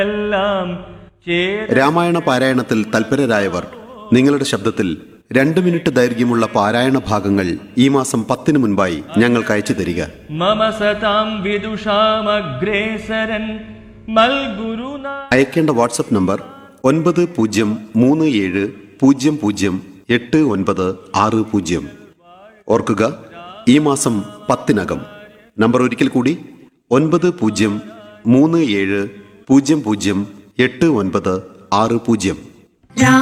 എല്ലാം ചേര രാമായണ പാരായണത്തിൽ തൽപരരായവർ നിങ്ങളുടെ ശബ്ദത്തിൽ രണ്ട് മിനിറ്റ് ദൈർഘ്യമുള്ള പാരായണ ഭാഗങ്ങൾ ഈ മാസം പത്തിന് മുൻപായി ഞങ്ങൾക്ക് അയച്ചു തരിക മമ സതാം വിദുഷാമഗ്രേസരൻ മൽഗുരുന അയക്കേണ്ട വാട്സപ്പ് നമ്പർ ഒൻപത് പൂജ്യം മൂന്ന് ഏഴ് പൂജ്യം പൂജ്യം എട്ട് ഒൻപത് ആറ് പൂജ്യം ഓർക്കുക ഈ മാസം പത്തിനകം നമ്പർ ഒരിക്കൽ കൂടി ഒൻപത് പൂജ്യം മൂന്ന് ഏഴ് പൂജ്യം പൂജ്യം എട്ട് ഒൻപത് ആറ് പൂജ്യം